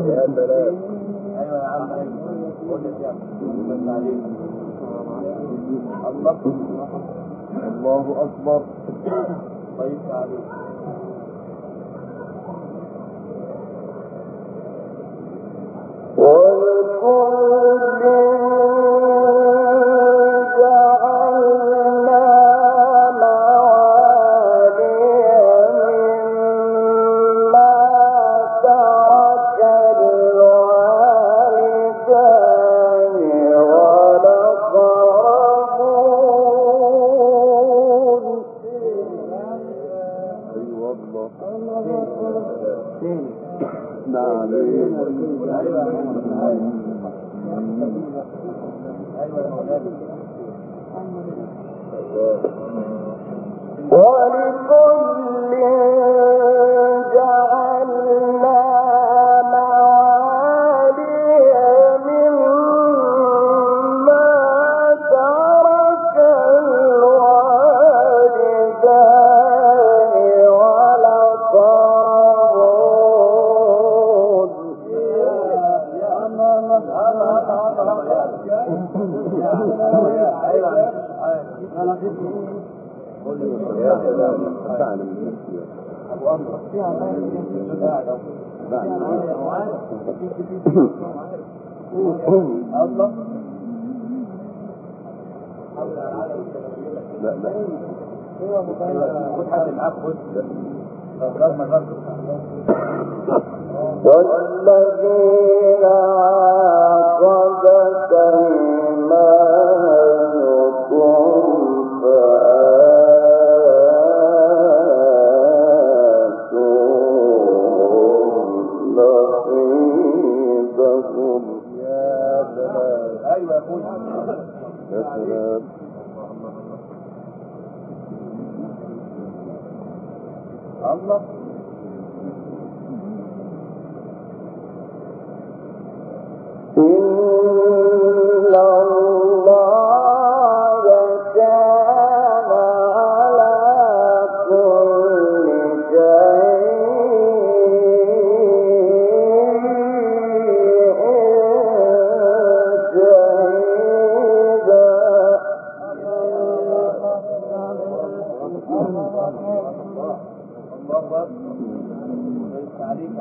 يا سلام ايوه يا عم ايوه قول يا شيخ بس عليك الله الله اكبر طيب عليك ايوه الله نعم ايوه يا مولانا ولكل جعلنا موالي مما ترك الوالدان والأقربون يا سلام فعلا من نفسي الله لا لا خد حد معاك خد طب ما جرب والذين عاقبت أيمانكم فآتوهم نصيبهم يا سلام ايوه يا اخوي يا سلام الله إن الله كان على كل شيء شهيدا الله اكبر ليس عليك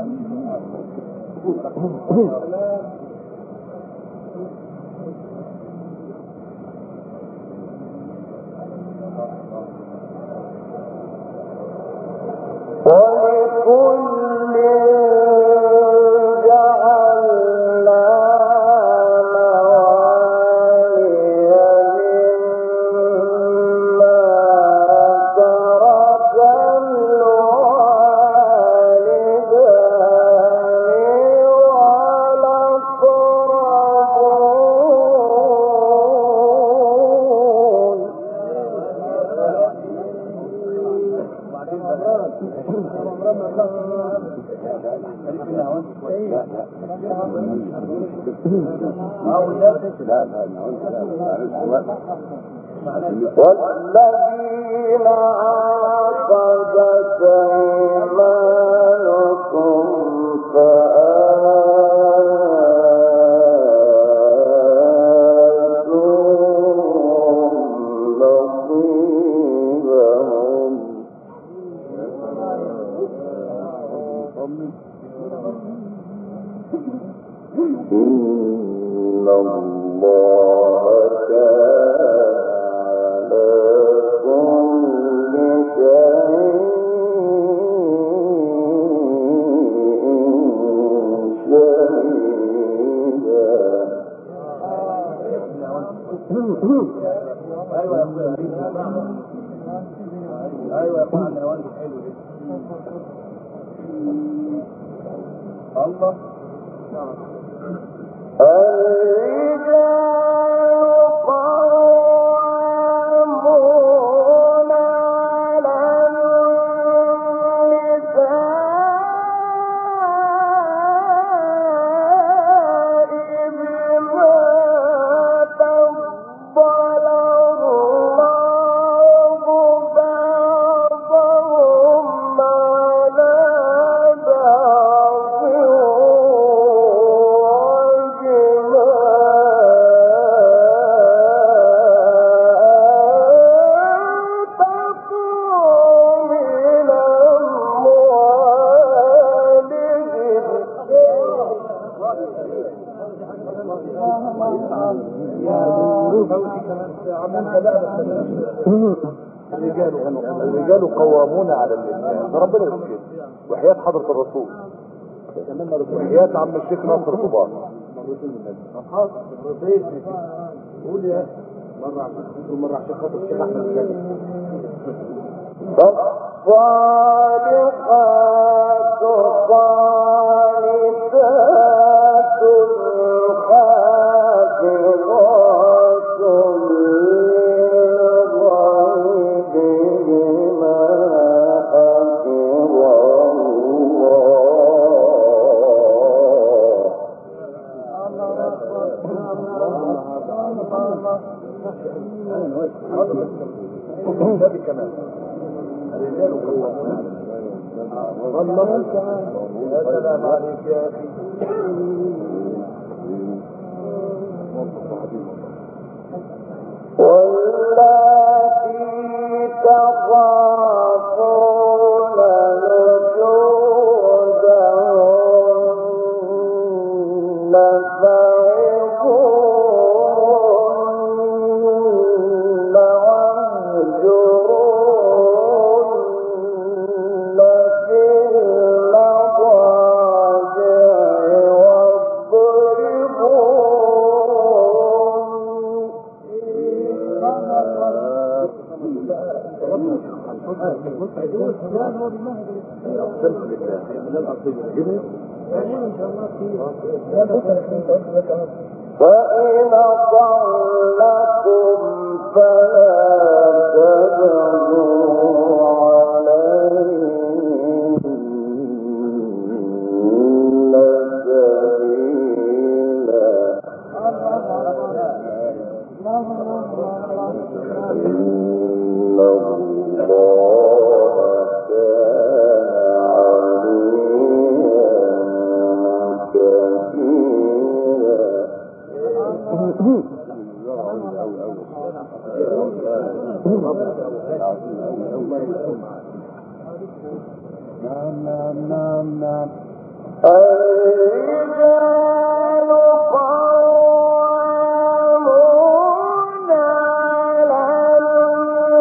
ولكل جعلنا موالي مما ترك الوالدان والأقربون لا لا نعود لا لا والذين عاقبت أيمانكم فآتوهم نصيبهم إن الله كان على كل شيء شهيدا ايوه يا اخويا ايوه يا اخويا عندنا وانت حلو ده الله الرجال قوامون على النساء بما فضل الله بعضهم على بعض الرجال الرجال قوامون على النساء ده ربنا يقول كده وحياة حضرة الرسول وحياة عم الشيخ ناصر طباع قول يا مرة عشان مرة عشان خاطر الشيخ احمد الجنة فالصالحات قانتات حافظات للغيب بما حفظ الله النبي كمان الرجال قوامون على النساء يا سلام عليك يا اخي واللاتي تخافون نشوزهن فعظوهن واهجروهن في المضاجع واضربوهن فإن طلقتم فلا تبغوا عليهن سبيلا إن الله كان عليما كبيرا نعم نعم نعم نعم الرجال قوامون على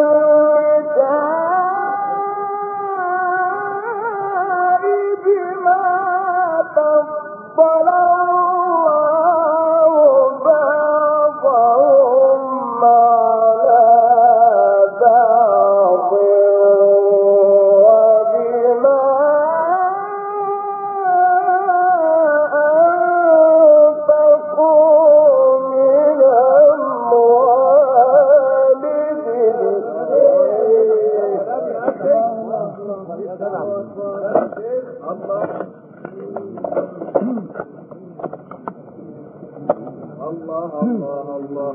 النساء بما فضل الله بعضهم على بعض وبما أنفقوا من الله الله الله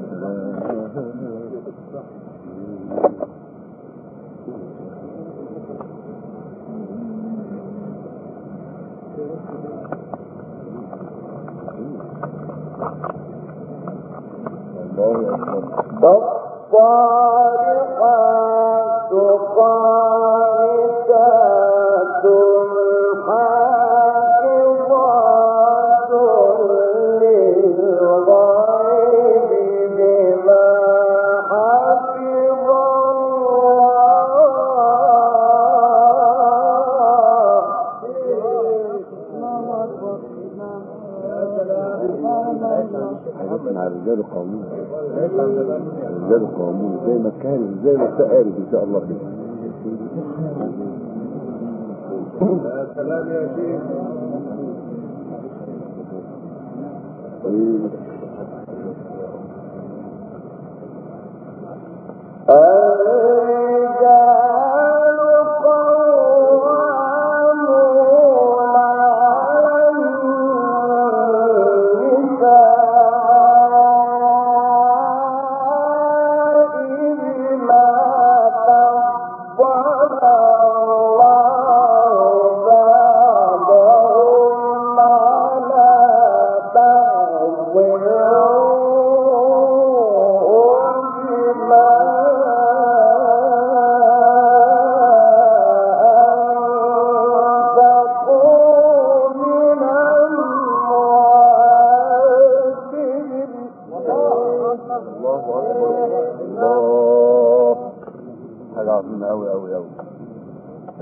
الله اكبر فالصالحات قانتات حافظات للغيب بما حفظ حديثنا على الرجال قوامون الرجال قوامون زي ما كان زي ما سألت ان شاء الله كده يا سلام يا شيخ طيب. الرجال قوامون على النساء بما فضل الله بعضهم على بعض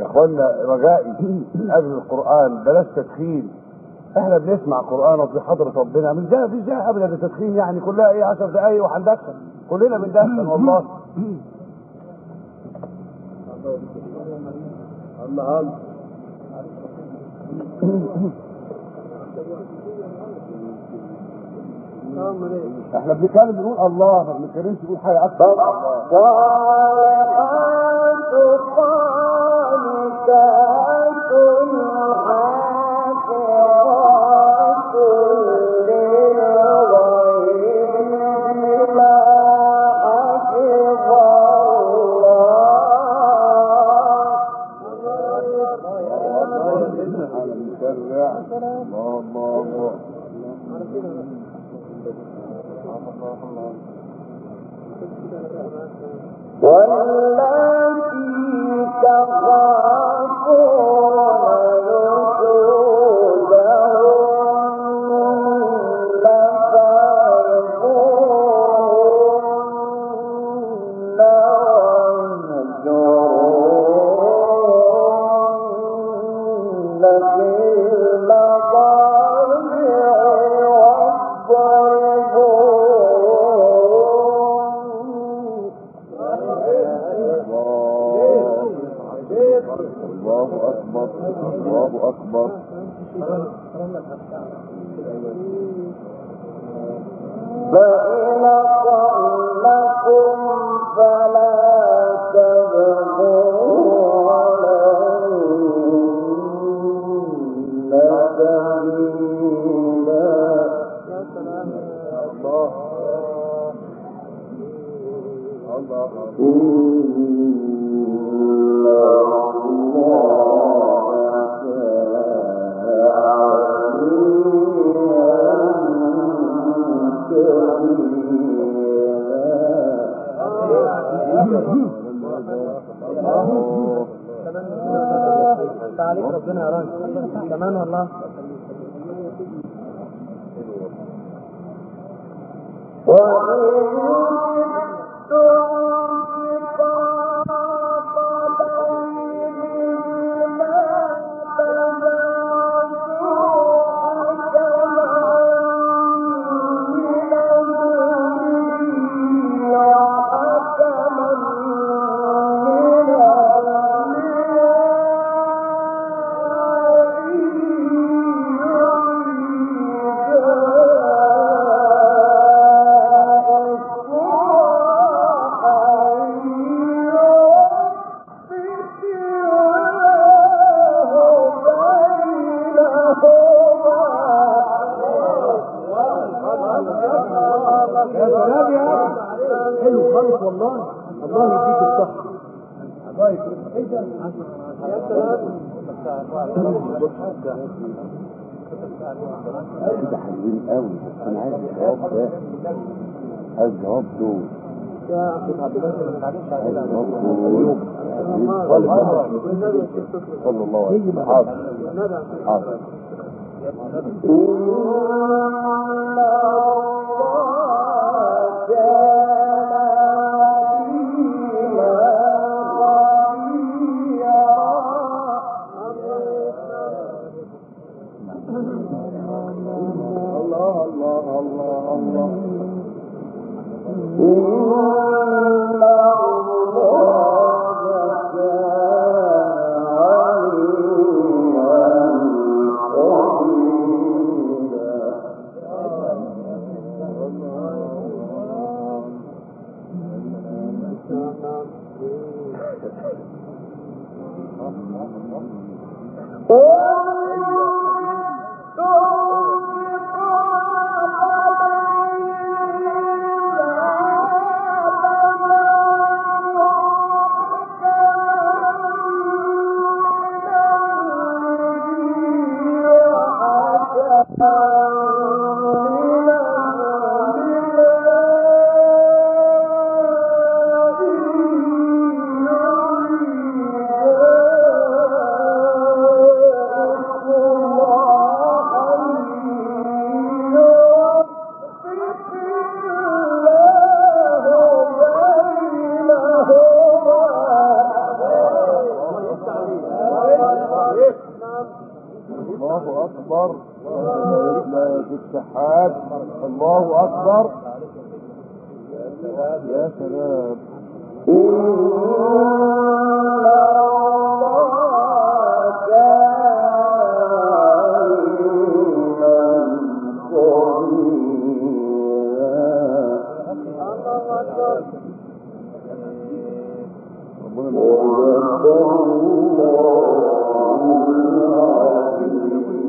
اخوانا رجائي قبل القرآن بلاش تدخين احنا بنسمع قرآن وفي حضرة ربنا مش جاي مش جاي ابدا التدخين يعني كلها ايه 10 دقايق وهندخن كلنا بندخن والله الله الله احنا بنتكلم بنقول الله ما بنتكلمش بنقول حاجه اكتر من الله فالصالحات قانتات حافظات للغيب بما حفظ الله على المشرع الله الله الله والتي تخافون نشوزهن فاذكروهن واهجروهن في المضاجع واضربوهن الله اكبر الله اكبر فإن أطعنكم فلا تبغوا عليهن سبيلا إن الله عليك ربنا يا راجل تمام والله يا سلام يا أخي. حلو خالص والله الله يديك الصحة الله يكرمك انت يا سلام كده حلوين قوي بس انا عايز الجواب ده عايز جواب دول يا اخي عبد الله ما تعرفش عايز على جواب دول صلى الله عليه وسلم حاضر حاضر الله الله الله الله إن الله شحات الله اكبر يا سلام ربنا